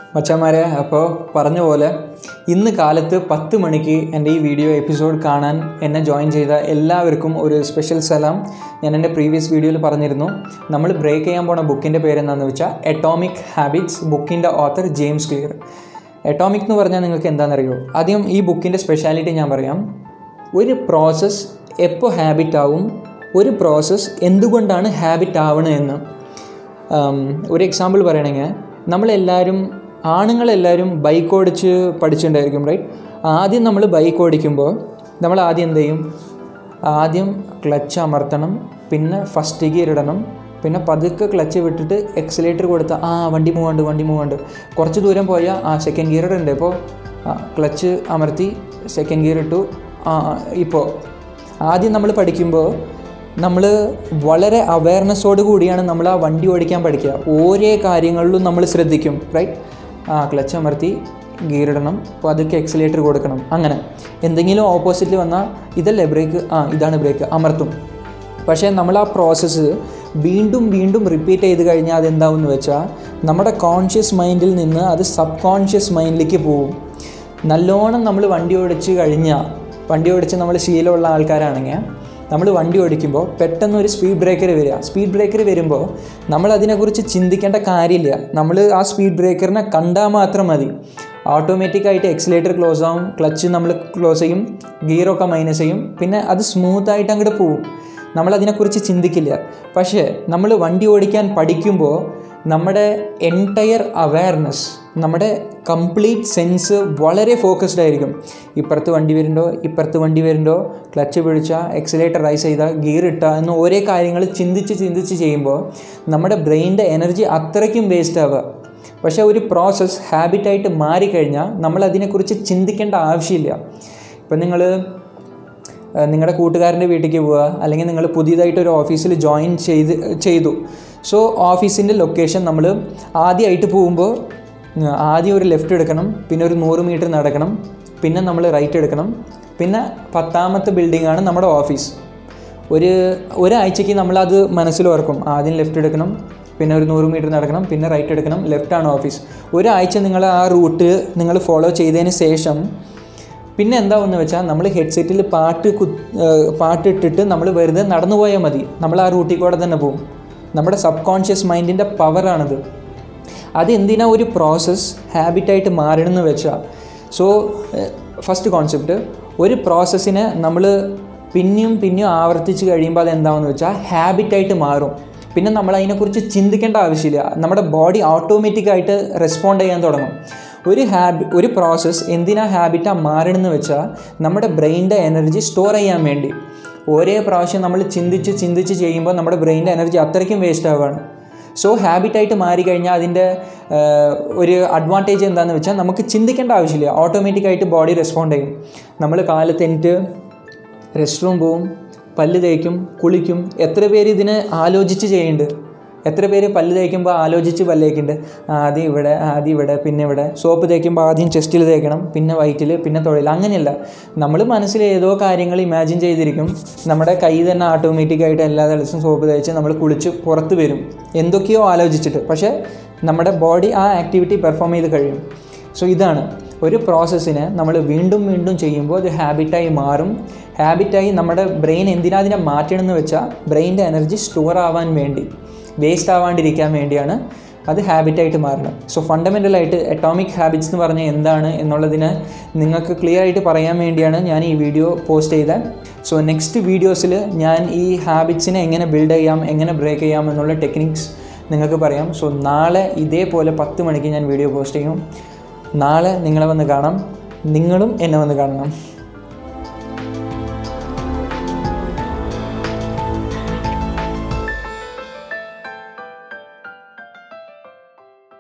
മച്ചന്മാരെ അപ്പോൾ പറഞ്ഞ പോലെ ഇന്ന് കാലത്ത് പത്ത് മണിക്ക് എൻ്റെ ഈ വീഡിയോ എപ്പിസോഡ് കാണാൻ എന്നെ ജോയിൻ ചെയ്ത എല്ലാവർക്കും ഒരു സ്പെഷ്യൽ സലാം ഞാൻ എൻ്റെ പ്രീവിയസ് വീഡിയോയിൽ പറഞ്ഞിരുന്നു നമ്മൾ ബ്രേക്ക് ചെയ്യാൻ പോണ ബുക്കിൻ്റെ പേരെന്താണെന്ന് വെച്ചാൽ എട്ടോമിക് ഹാബിറ്റ്സ് ബുക്കിൻ്റെ ഓത്തർ ജെയിംസ് ക്ലിയർ എട്ടോമിക് എന്ന് പറഞ്ഞാൽ നിങ്ങൾക്ക് എന്താണെന്നറിയോ ആദ്യം ഈ ബുക്കിൻ്റെ സ്പെഷ്യാലിറ്റി ഞാൻ പറയാം ഒരു പ്രോസസ്സ് എപ്പോൾ ഹാബിറ്റ് ആവും ഒരു പ്രോസസ്സ് എന്തുകൊണ്ടാണ് ഹാബിറ്റ് ആവണമെന്ന് ഉം, ഒരു എക്സാമ്പിൾ പറയണമെങ്കിൽ നമ്മളെല്ലാവരും ആണുങ്ങളെല്ലാവരും ബൈക്ക് ഓടിച്ച് പഠിച്ചിട്ടുണ്ടായിരിക്കും റൈറ്റ് ആദ്യം നമ്മൾ ബൈക്ക് ഓടിക്കുമ്പോൾ നമ്മൾ ആദ്യം എന്ത് ചെയ്യും ആദ്യം ക്ലച്ച് അമർത്തണം പിന്നെ ഫസ്റ്റ് ഗിയർ ഇടണം പിന്നെ പതുക്കെ ക്ലച്ച് വിട്ടിട്ട് എക്സലേറ്റർ കൊടുത്ത ആ വണ്ടി മൂവുണ്ട് വണ്ടി മൂവുണ്ട് കുറച്ച് ദൂരം പോയാൽ ആ സെക്കൻഡ് ഗിയർ ഇടണ്ടേ ഇപ്പോൾ ക്ലച്ച് അമർത്തി സെക്കൻഡ് ഗിയർ ഇട്ടു ആ ഇപ്പോൾ ആദ്യം നമ്മൾ പഠിക്കുമ്പോൾ നമ്മൾ വളരെ അവയർനെസ്സോട് കൂടിയാണ് നമ്മൾ ആ വണ്ടി ഓടിക്കാൻ പഠിക്കുക ഓരോ കാര്യങ്ങളിലും നമ്മൾ ശ്രദ്ധിക്കും റൈറ്റ് ആ ക്ലച്ച് അമർത്തി ഗിയർ ഇടണം അപ്പോൾ അതൊക്കെ എക്സലേറ്റർ കൊടുക്കണം അങ്ങനെ എന്തെങ്കിലും ഓപ്പോസിറ്റിൽ വന്നാൽ ഇതല്ലേ ബ്രേക്ക് ആ ഇതാണ് ബ്രേക്ക് അമർത്തും പക്ഷേ നമ്മൾ ആ പ്രോസസ്സ് വീണ്ടും വീണ്ടും റിപ്പീറ്റ് ചെയ്ത് കഴിഞ്ഞാൽ അതെന്താവും എന്ന് വെച്ചാൽ നമ്മുടെ കോൺഷ്യസ് മൈൻഡിൽ നിന്ന് അത് സബ് കോൺഷ്യസ് മൈൻഡിലേക്ക് പോകും നല്ലോണം നമ്മൾ വണ്ടി ഓടിച്ച് കഴിഞ്ഞാൽ വണ്ടി ഓടിച്ച് നമ്മൾ ശീലമുള്ള ആൾക്കാരാണെങ്കിൽ നമ്മൾ വണ്ടി ഓടിക്കുമ്പോൾ പെട്ടെന്ന് ഒരു സ്പീഡ് ബ്രേക്കർ വരിക സ്പീഡ് ബ്രേക്കർ വരുമ്പോൾ നമ്മൾ അതിനെക്കുറിച്ച് ചിന്തിക്കേണ്ട കാര്യമില്ല നമ്മൾ ആ സ്പീഡ് ബ്രേക്കറിനെ കണ്ടാൽ മാത്രം മതി ഓട്ടോമാറ്റിക്കായിട്ട് എക്സിലേറ്റർ ക്ലോസ് ആവും ക്ലച്ച് നമ്മൾ ക്ലോസ് ചെയ്യും ഗിയറൊക്കെ മൈനസ് ചെയ്യും പിന്നെ അത് സ്മൂത്തായിട്ട് അങ്ങോട്ട് പോവും നമ്മളതിനെക്കുറിച്ച് ചിന്തിക്കില്ല പക്ഷേ നമ്മൾ വണ്ടി ഓടിക്കാൻ പഠിക്കുമ്പോൾ നമ്മുടെ എൻറ്റയർ അവയർനെസ് നമ്മുടെ കംപ്ലീറ്റ് സെൻസ് വളരെ ഫോക്കസ്ഡ് ആയിരിക്കും ഇപ്പുറത്ത് വണ്ടി വരുന്നുണ്ടോ ഇപ്പുറത്ത് വണ്ടി വരുന്നുണ്ടോ ക്ലച്ച് പിടിച്ചാൽ എക്സലേറ്റർ റൈസ് ചെയ്താൽ ഗിയർ ഇട്ടാൽ എന്ന് ഓരോ കാര്യങ്ങൾ ചിന്തിച്ച് ചിന്തിച്ച് ചെയ്യുമ്പോൾ നമ്മുടെ ബ്രെയിനിൻ്റെ എനർജി അത്രയ്ക്കും വേസ്റ്റ് ആവുക പക്ഷേ ഒരു പ്രോസസ്സ് ഹാബിറ്റായിട്ട് മാറിക്കഴിഞ്ഞാൽ നമ്മൾ അതിനെക്കുറിച്ച് ചിന്തിക്കേണ്ട ആവശ്യമില്ല ഇപ്പം നിങ്ങൾ നിങ്ങളുടെ കൂട്ടുകാരൻ്റെ വീട്ടിലേക്ക് പോവുക അല്ലെങ്കിൽ നിങ്ങൾ പുതിയതായിട്ട് ഒരു ഓഫീസിൽ ജോയിൻ ചെയ്ത് ചെയ്തു സോ ഓഫീസിൻ്റെ ലൊക്കേഷൻ നമ്മൾ ആദ്യമായിട്ട് പോകുമ്പോൾ ഉം, ആദ്യം ഒരു ലെഫ്റ്റ് എടുക്കണം പിന്നെ ഒരു നൂറ് മീറ്റർ നടക്കണം പിന്നെ നമ്മൾ റൈറ്റ് എടുക്കണം പിന്നെ പത്താമത്തെ ബിൽഡിംഗാണ് നമ്മുടെ ഓഫീസ് ഒരു ഒരാഴ്ചയ്ക്ക് നമ്മളത് മനസ്സിൽ ഓർക്കും ആദ്യം ലെഫ്റ്റ് എടുക്കണം പിന്നെ ഒരു നൂറ് മീറ്റർ നടക്കണം പിന്നെ റൈറ്റ് എടുക്കണം ലെഫ്റ്റാണ് ഓഫീസ് ഒരാഴ്ച നിങ്ങൾ ആ റൂട്ട് നിങ്ങൾ ഫോളോ ചെയ്തതിന് ശേഷം പിന്നെ എന്താവെന്ന് വെച്ചാൽ നമ്മൾ ഹെഡ്സെറ്റിൽ പാട്ട് കു ഏഹ് പാട്ട് ഇട്ടിട്ട് നമ്മൾ വെറുതെ നടന്നു പോയാൽ മതി നമ്മൾ ആ റൂട്ടിൽ കൂടെ തന്നെ പോകും നമ്മുടെ സബ് കോൺഷ്യസ് മൈൻഡിൻ്റെ പവറാണത് അത് എന്തിനാ ഒരു പ്രോസസ്സ് ഹാബിറ്റായിട്ട് മാറണമെന്ന് വെച്ചാൽ സോ ഫസ്റ്റ് കോൺസെപ്റ്റ് ഒരു പ്രോസസ്സിനെ നമ്മൾ പിന്നെയും പിന്നെയും ആവർത്തിച്ച് കഴിയുമ്പോൾ അത് എന്താണെന്ന് വെച്ചാൽ ഹാബിറ്റായിട്ട് മാറും പിന്നെ നമ്മൾ അതിനെക്കുറിച്ച് ചിന്തിക്കേണ്ട ആവശ്യമില്ല നമ്മുടെ ബോഡി ഓട്ടോമാറ്റിക്കായിട്ട് റെസ്പോണ്ട് ചെയ്യാൻ തുടങ്ങും ഒരു ഹാബി ഒരു പ്രോസസ്സ് എന്തിനാ ഹാബിറ്റാണ് മാറണമെന്ന് വെച്ചാൽ നമ്മുടെ ബ്രെയിനിൻ്റെ എനർജി സ്റ്റോർ ചെയ്യാൻ വേണ്ടി ഒരേ പ്രാവശ്യം നമ്മൾ ചിന്തിച്ച് ചിന്തിച്ച് ചെയ്യുമ്പോൾ നമ്മുടെ ബ്രെയിനിൻ്റെ എനർജി അത്രയ്ക്കും വേസ്റ്റ് ആവുകയാണ് സോ ഹാബിറ്റായിട്ട് മാറിക്കഴിഞ്ഞാൽ അതിൻ്റെ ആഹ്, ഒരു അഡ്വാൻറ്റേജ് എന്താണെന്ന് വെച്ചാൽ നമുക്ക് ചിന്തിക്കേണ്ട ആവശ്യമില്ല ഓട്ടോമാറ്റിക്കായിട്ട് ബോഡി റെസ്പോണ്ട് ചെയ്യും നമ്മൾ കാലത്ത് എനിക്ക് റെസ്റ്റ് റൂം പോവും പല്ല് തേക്കും കുളിക്കും എത്ര പേര് ഇതിനെ ആലോചിച്ച് ചെയ്യുന്നുണ്ട് എത്ര പേര് പല്ല് തേക്കുമ്പോൾ ആലോചിച്ച് പല്ല് തേക്കുന്നുണ്ട് ആദ്യം ഇവിടെ ആദ്യം ഇവിടെ പിന്നെ ഇവിടെ സോപ്പ് തേക്കുമ്പോൾ ആദ്യം ചെസ്റ്റിൽ തേക്കണം പിന്നെ വയറ്റിൽ പിന്നെ തൊഴിൽ അങ്ങനെയല്ല നമ്മൾ മനസ്സിൽ ഏതോ കാര്യങ്ങൾ ഇമാജിൻ ചെയ്തിരിക്കും നമ്മുടെ കൈ തന്നെ ഓട്ടോമാറ്റിക്കായിട്ട് എല്ലാ ദിവസവും സോപ്പ് തേച്ച് നമ്മൾ കുളിച്ച് പുറത്ത് വരും എന്തൊക്കെയോ ആലോചിച്ചിട്ട് പക്ഷേ നമ്മുടെ ബോഡി ആ ആക്ടിവിറ്റി പെർഫോം ചെയ്ത് കഴിയും സോ ഇതാണ് ഒരു പ്രോസസ്സിനെ നമ്മൾ വീണ്ടും വീണ്ടും ചെയ്യുമ്പോൾ അത് ഹാബിറ്റായി മാറും ഹാബിറ്റായി നമ്മുടെ ബ്രെയിൻ എന്തിനാ അതിനെ മാറ്റണമെന്ന് വെച്ചാൽ ബ്രെയിനിൻ്റെ എനർജി സ്റ്റോർ ആവാൻ വേണ്ടി വേസ്റ്റ് ആവാണ്ടിരിക്കാൻ വേണ്ടിയാണ് അത് ഹാബിറ്റായിട്ട് മാറണം സോ ഫണ്ടമെൻ്റലായിട്ട് അറ്റോമിക് ഹാബിറ്റ്സ് എന്ന് പറഞ്ഞാൽ എന്താണ് എന്നുള്ളതിന് നിങ്ങൾക്ക് ക്ലിയർ ആയിട്ട് പറയാൻ വേണ്ടിയാണ് ഞാൻ ഈ വീഡിയോ പോസ്റ്റ് ചെയ്തത് സോ നെക്സ്റ്റ് വീഡിയോസിൽ ഞാൻ ഈ ഹാബിറ്റ്സിനെ എങ്ങനെ ബിൽഡ് ചെയ്യാം എങ്ങനെ ബ്രേക്ക് ചെയ്യാം എന്നുള്ള ടെക്നിക്സ് നിങ്ങൾക്ക് പറയാം സോ നാളെ ഇതേപോലെ പത്ത് മണിക്ക് ഞാൻ വീഡിയോ പോസ്റ്റ് ചെയ്യും നാളെ നിങ്ങളെ വന്ന് കാണാം നിങ്ങളും എന്നെ വന്ന് കാണണം